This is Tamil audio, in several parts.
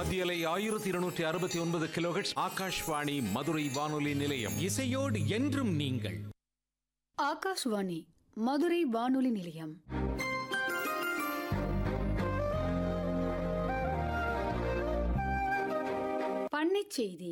மத்தியலை ஆயிரத்தி இருநூற்றி அறுபத்தி ஒன்பது கிலோஹெட்ஸ் ஆகாஷ்வாணி மதுரை வானொலி நிலையம் இசையோடு என்றும் நீங்கள் ஆகாஷ்வாணி மதுரை வானொலி நிலையம் பண்ணைச் செய்தி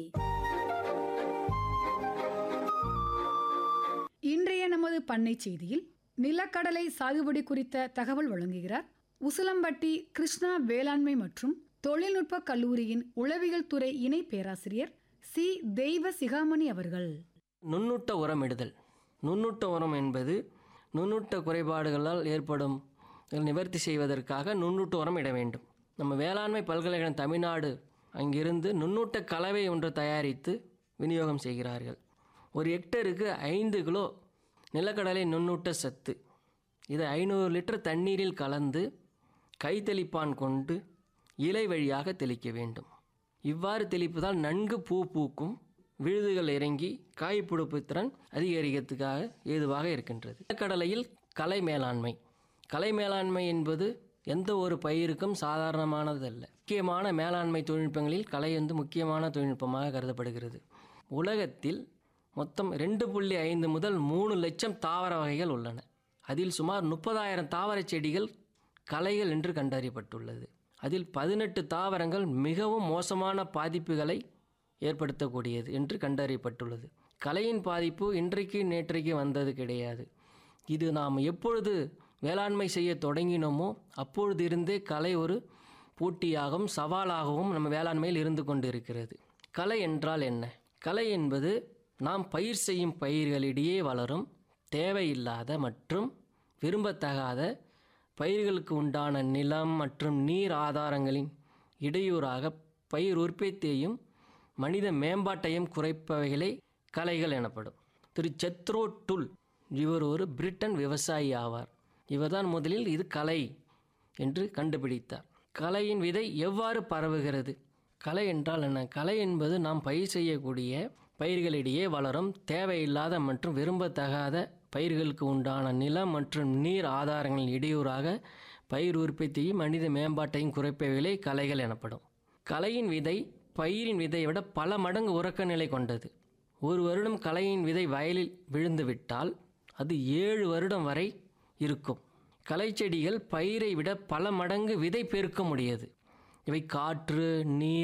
இன்றைய நமது பண்ணைச் செய்தியில் நிலக்கடலை சாகுபடி குறித்த தகவல் வழங்குகிறார் உசிலம்பட்டி கிருஷ்ணா வேளாண்மை மற்றும் தொழில்நுட்ப கல்லூரியின் உளவியல் துறை இணை பேராசிரியர் சி தெய்வ சிகாமணி அவர்கள் நுண்ணூட்ட உரமிடுதல் நுண்ணூட்ட உரம் என்பது நுண்ணூட்ட குறைபாடுகளால் ஏற்படும் நிவர்த்தி செய்வதற்காக நுண்ணூட்ட உரம் இட வேண்டும் நம்ம வேளாண்மை பல்கலைக்கழகம் தமிழ்நாடு அங்கிருந்து நுண்ணூட்ட கலவை ஒன்று தயாரித்து விநியோகம் செய்கிறார்கள் ஒரு ஹெக்டருக்கு ஐந்து கிலோ நிலக்கடலை நுண்ணூட்ட சத்து இதை ஐநூறு லிட்டர் தண்ணீரில் கலந்து கைத்தெளிப்பான் கொண்டு இலை வழியாக தெளிக்க வேண்டும் இவ்வாறு தெளிப்பதால் நன்கு பூ பூக்கும் விழுதுகள் இறங்கி காய்ப்புடுப்பு திறன் அதிகரிக்கிறதுக்காக ஏதுவாக இருக்கின்றது கடலையில் கலை மேலாண்மை கலை மேலாண்மை என்பது எந்த ஒரு பயிருக்கும் சாதாரணமானதல்ல முக்கியமான மேலாண்மை தொழில்நுட்பங்களில் கலை வந்து முக்கியமான தொழில்நுட்பமாக கருதப்படுகிறது உலகத்தில் மொத்தம் ரெண்டு புள்ளி ஐந்து முதல் மூணு லட்சம் தாவர வகைகள் உள்ளன அதில் சுமார் முப்பதாயிரம் தாவர செடிகள் களைகள் என்று கண்டறியப்பட்டுள்ளது அதில் பதினெட்டு தாவரங்கள் மிகவும் மோசமான பாதிப்புகளை ஏற்படுத்தக்கூடியது என்று கண்டறியப்பட்டுள்ளது கலையின் பாதிப்பு இன்றைக்கு நேற்றைக்கு வந்தது கிடையாது இது நாம் எப்பொழுது வேளாண்மை செய்ய தொடங்கினோமோ அப்பொழுது இருந்தே கலை ஒரு போட்டியாகவும் சவாலாகவும் நம்ம வேளாண்மையில் இருந்து கொண்டிருக்கிறது கலை என்றால் என்ன கலை என்பது நாம் பயிர் செய்யும் பயிர்களிடையே வளரும் தேவையில்லாத மற்றும் விரும்பத்தகாத பயிர்களுக்கு உண்டான நிலம் மற்றும் நீர் ஆதாரங்களின் இடையூறாக பயிர் உற்பத்தியையும் மனித மேம்பாட்டையும் குறைப்பவைகளே கலைகள் எனப்படும் திரு செத்ரோ டுல் இவர் ஒரு பிரிட்டன் விவசாயி ஆவார் இவர்தான் முதலில் இது கலை என்று கண்டுபிடித்தார் கலையின் விதை எவ்வாறு பரவுகிறது கலை என்றால் என்ன கலை என்பது நாம் பயிர் செய்யக்கூடிய பயிர்களிடையே வளரும் தேவையில்லாத மற்றும் விரும்பத்தகாத பயிர்களுக்கு உண்டான நிலம் மற்றும் நீர் ஆதாரங்களின் இடையூறாக பயிர் உற்பத்தியையும் மனித மேம்பாட்டையும் குறைப்பவைகளே கலைகள் எனப்படும் கலையின் விதை பயிரின் விதையை விட பல மடங்கு உறக்க நிலை கொண்டது ஒரு வருடம் கலையின் விதை வயலில் விழுந்துவிட்டால் அது ஏழு வருடம் வரை இருக்கும் கலைச்செடிகள் பயிரை விட பல மடங்கு விதை பெருக்க முடியாது இவை காற்று நீர்